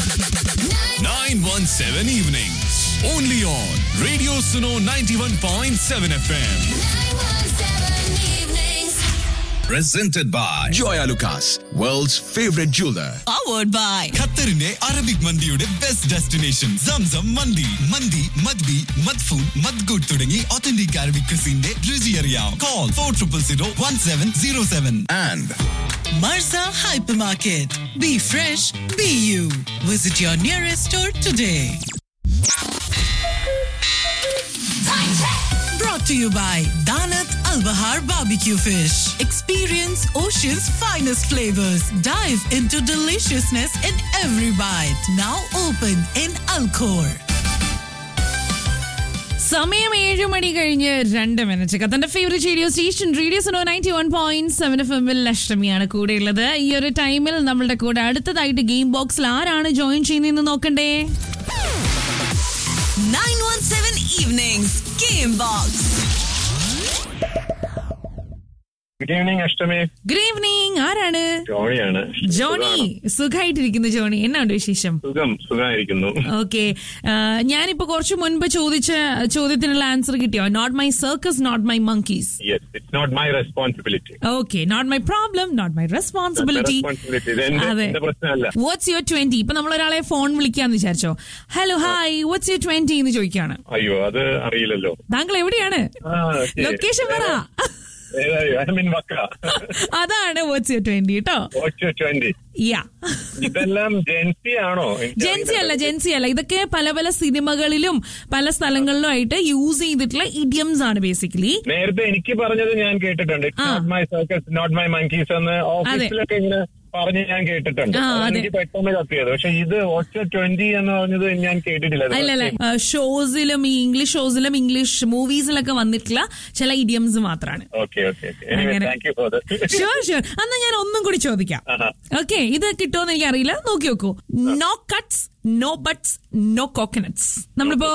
917 evenings. Only on Radio Suno 91.7 FM. Presented by Joya Lucas, world's favorite jeweler. powered by ഖത്തറിന്റെ Arabic മന്തിയുടെ best destination Zamzam മന്തി മന്തി മദ്ബി മദ്ഫൂൻ മദ്ഗുഡ് തുടങ്ങി ഒത്തന്റിക് അറബിക് ക്രിസിന്റെ രുചി അറിയാം call four triple zero one seven zero seven And Marza Hypermarket. Be fresh, be you. Visit your nearest store today. Brought to you by Danat Al Bahar Barbecue Fish. Experience Ocean's finest flavors. Dive into deliciousness in every bite. Now open in Alcor. സമയം ഏഴ് മണി കഴിഞ്ഞ് രണ്ട് minute കത്തന്റെ favourite radio station radio Suno ninety one point seven F എമ്മിൽ അഷ്ടമിയാണ് കൂടെയുള്ളത് ഈ ഒരു ടൈമിൽ നമ്മളുടെ കൂടെ അടുത്തതായിട്ട് ഗെയിം ബോക്സിൽ ആരാണ് ജോയിൻ ചെയ്യുന്നതെന്ന് നോക്കണ്ടേ 917 Evenings Game Box. Good evening Ashtami good evening ആരാണ് ജോണിയാണ് ജോണി സുഖമായിട്ടിരിക്കുന്നു ജോണി എന്നാണ്ട് വിശേഷം സുഖം സുഖമായിരിക്കുന്നു ഓക്കെ ഞാനിപ്പോ കുറച്ച് മുൻപ് ചോദിച്ച ചോദ്യത്തിനുള്ള ആൻസർ കിട്ടിയോ not my circus not my monkeys yes it's not my responsibility okay not my problem not my responsibility responsibility ഇത് എന്റെ അതെ എന്റെ പ്രശ്നമല്ല വാട്ട്സ് യുവർ ട്വന്റി ഇപ്പൊ നമ്മൾ ഒരാളെ ഫോൺ വിളിക്കാന്ന് വിചാരിച്ചോ hello hi what's your twenty എന്ന് ചോദിക്കാണ് അയ്യോ അത് അറിയില്ലല്ലോ താങ്കൾ എവിടെയാണ് ആ, ശരി. ലൊക്കേഷൻ പറ ഏതായി? I mean വക്ക അതാണ് വാട്ട്സ് യുവർ ട്വന്റി കേട്ടോ ഓച്ച് ട്വന്റി യാ ഇതെല്ലാം ജെൻസി ആണോ എനിക്ക് ജെൻസി അല്ല അറിയില്ല. ജെൻസി അല്ല ഇതൊക്കെ പല പല സിനിമകളിലും പല സ്ഥലങ്ങളിലും ആയിട്ട് യൂസ് ചെയ്തിട്ടുള്ള ഇഡിയംസ് ആണ് ബേസിക്കലി നേരത്തെ എനിക്ക് പറഞ്ഞത് ഞാൻ കേട്ടിട്ടുണ്ട് it's ah. Not my circus not my monkeys എന്ന് ഓഫീസിലൊക്കെ ഇങ്ങനെ പറഞ്ഞ് ഞാൻ കേട്ടിട്ടുണ്ട് ആ, അതാണ് അതെ. എനിക്ക് പെട്ടെന്ന് കത്തിയത് പക്ഷെ ഇത് ഒച്ച ട്വന്റി എന്ന് പറഞ്ഞത് ഞാൻ കേട്ടിട്ടില്ല ഇത് അല്ലല്ല ഷോസിലും ഈ ഇംഗ്ലീഷ് ഷോസിലും ഇംഗ്ലീഷ് മൂവീസിലൊക്കെ വന്നിട്ടുള്ള ചില ഇഡിയംസ് മാത്രമാണ് ഓക്കെ ഓക്കെ അങ്ങനെ. Thank you for the sure sure അന്ന് ഞാൻ ഒന്നും കൂടി ചോദിക്കാം ആഹാ. ഓക്കെ ഇത് കിട്ടുമെന്ന് എനിക്ക് അറിയില്ല നോക്കി നോക്കൂ no cuts no buts no coconuts നമ്മളിപ്പോ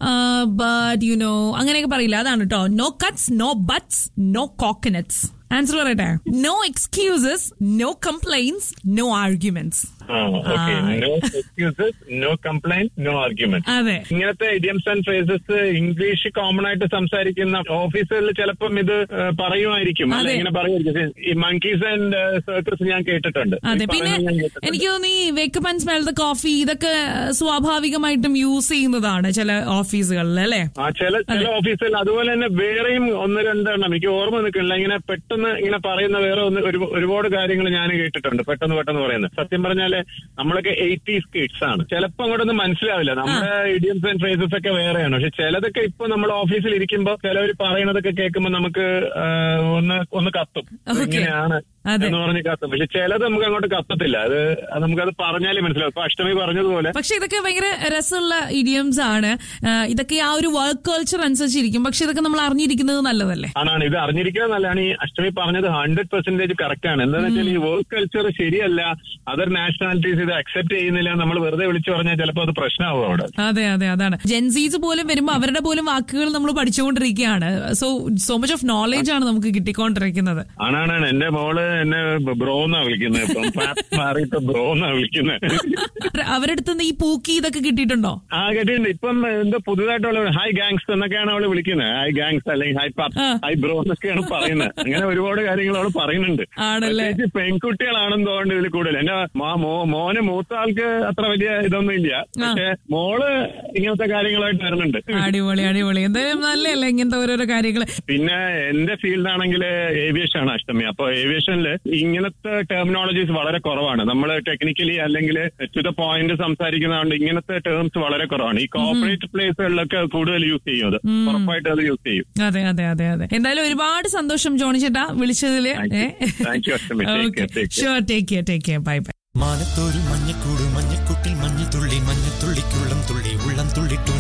ബട്ട് യു നോ അങ്ങനെയൊക്കെ പറയില്ല അതാണ് കേട്ടോ no cuts no buts no coconuts answer പറയട്ടെ no excuses no complaints no arguments okay no excuses no complaint no argument അതെ ഇങ്ങനത്തെ idioms and phrases English common ആയിട്ട് സംസാരിക്കുന്ന ഓഫീസുകളിൽ ചിലപ്പം ഇത് ഏഹ്, പറയുമായിരിക്കും അല്ല അതെ. ഇങ്ങനെ പറയുമായിരിക്കും ഈ മങ്കീസ് ആൻഡ് സർക്കസ് ഞാൻ കേട്ടിട്ടുണ്ട് അതെ ഈ പിന്നെ പറയുന്നത് ഞാൻ കേട്ടിട്ടുണ്ട്. എനിക്ക് തോന്നുന്നു ഈ wake up and smell the coffee ഇതൊക്കെ സ്വാഭാവികമായിട്ടും യൂസ് ചെയ്യുന്നതാണ് ചില ഓഫീസുകളിൽ അല്ലേ ആ ചില ചില ഓഫീസുകളിൽ അതുപോലെ തന്നെ വേറെയും ഒന്ന് രണ്ടെണ്ണം എനിക്ക് ഓർമ്മ നിൽക്കില്ല ഇങ്ങനെ പെട്ടെന്ന് ഇങ്ങനെ പറയുന്ന വേറെ ഒന്ന് ഒരു- ഒരുപാട് കാര്യങ്ങൾ ഞാൻ കേട്ടിട്ടുണ്ട് പെട്ടെന്ന് പെട്ടെന്ന് പറയുന്നത് സത്യം പറഞ്ഞാല് നമ്മളൊക്കെ എയ്റ്റീസ് കിഡ്സ് ആണ് ചിലപ്പോ അങ്ങോട്ടൊന്നും മനസ്സിലാവില്ല നമ്മുടെ ഇഡിയംസ് ആൻഡ് ഫ്രേസസ് ഒക്കെ വേറെയാണ് പക്ഷെ ചിലതൊക്കെ ഇപ്പൊ നമ്മൾ ഓഫീസിൽ ഇരിക്കുമ്പോ ചിലവർ പറയണതൊക്കെ കേൾക്കുമ്പോൾ നമുക്ക് ആ, ഒന്ന് ഒന്ന് കത്തും Okay. ഇങ്ങനെയാണ് അതെ. എന്ന് പറഞ്ഞ് കത്തും പക്ഷെ ചിലത് നമുക്ക് അങ്ങോട്ട് കത്തത്തില്ല അത് അത് നമുക്കത് പറഞ്ഞാലേ മനസ്സിലാവും ഇപ്പൊ അഷ്ടമി പറഞ്ഞതുപോലെ പക്ഷെ ഇതൊക്കെ ഭയങ്കര രസമുള്ള ഇഡിയംസ് ആണ് ആ, ഇതൊക്കെ ആ ഒരു വർക്ക് കൾച്ചർ അനുസരിച്ചിരിക്കും പക്ഷെ ഇതൊക്കെ നമ്മൾ അറിഞ്ഞിരിക്കുന്നത് നല്ലതല്ലേ ആണാണ് ഇത് അറിഞ്ഞിരിക്കുന്നത് നല്ലതാണ് ഈ അഷ്ടമി പറഞ്ഞത് ഹൺഡ്രഡ് പെർസെന്റേജ് കറക്റ്റ് ആണ് എന്താണെന്ന് വെച്ചാൽ ഈ വർക്ക് കൾച്ചർ ശരിയല്ല അതർ നാഷണാലിറ്റീസ് ഇത് അക്സെപ്റ്റ് ചെയ്യുന്നില്ല നമ്മൾ വെറുതെ വിളിച്ചു പറഞ്ഞാൽ ചിലപ്പോൾ അത് പ്രശ്നമാവും അവിടെ അതെ അതെ അതാണ് ജെൻസീസ് പോലും വരുമ്പോൾ അവരുടെ പോലും വാക്കുകൾ നമ്മൾ പഠിച്ചുകൊണ്ടിരിക്കുകയാണ് so so much of knowledge ആണ് നമുക്ക് കിട്ടിക്കൊണ്ടിരിക്കുന്നത് ആണാണ് എന്റെ മോള് എന്നെ ബ്രോ എന്നാ വിളിക്കുന്നത് ഇപ്പം പാപ്പ് മാറിയിട്ട് ബ്രോ എന്നാ വിളിക്കുന്നത് അവരുടെ അടുത്ത് നിന്ന് ഈ പൂക്കി ഇതൊക്കെ കിട്ടിയിട്ടുണ്ടോ ആ കേട്ടിട്ടുണ്ട് ഇപ്പം എന്തോ പുതുതായിട്ടുള്ള ഹായ് ഗാങ്സ് എന്നൊക്കെയാണ് അവള് വിളിക്കുന്നത് ഹായ് ഗാങ്സ് അല്ലെങ്കിൽ ഹായ് പാപ്പ് ആ. ഹായ് ബ്രോ എന്നൊക്കെയാണ് പറയുന്നത് അങ്ങനെ ഒരുപാട് കാര്യങ്ങൾ അവള് പറയുന്നുണ്ട് ആണല്ലേ? പ്രത്യേകിച്ച് പെൺകുട്ടികളാണെന്ന് തോന്നുന്നു ഇതിൽ കൂടുതൽ എന്റെ മാ- മോ- മോന് മൂത്ത ആൾക്ക് അത്ര വലിയ ഇതൊന്നും ഇല്ല പക്ഷെ മോള് ഇങ്ങനത്തെ കാര്യങ്ങളായിട്ട് വരുന്നുണ്ട് അടിപൊളി അടിപൊളി എന്തായാലും നല്ലല്ലേ ഇങ്ങനത്തെ ഓരോരോ കാര്യങ്ങൾ പിന്നെ എന്റെ ഫീൽഡ് ആണെങ്കിൽ ഏവിയേഷൻ ആണ് അഷ്ടമി അപ്പൊ ഏവിയേഷനിൽ ഇങ്ങനത്തെ ടെർമിനോളജീസ് വളരെ കുറവാണ് നമ്മൾ ടെക്നിക്കലി അല്ലെങ്കിൽ ടു ദ പോയിന്റ് സംസാരിക്കുന്നതുകൊണ്ട് ഇങ്ങനത്തെ ടേംസ് വളരെ കുറവാണ് ഈ കോർപ്പറേറ്റ് പ്ലേസുകളിലൊക്കെ കൂടുതൽ യൂസ് ചെയ്യും അത് ഉറപ്പായിട്ട് അത് യൂസ് ചെയ്യും അതെ അതെ അതെ അതെ എന്തായാലും ഒരുപാട് സന്തോഷം ജോണി ചേട്ടാ വിളിച്ചതില് Thank you. Thank you, Ashmi. Take care, take care. Sure take care take care bye bye മാനത്തോരു മഞ്ഞക്കൂട് മഞ്ഞക്കുട്ടിൽ മഞ്ഞത്തുള്ളി മഞ്ഞത്തുള്ളിക്കുള്ളം തുള്ളി ഉള്ളം തുള്ളിട്ടു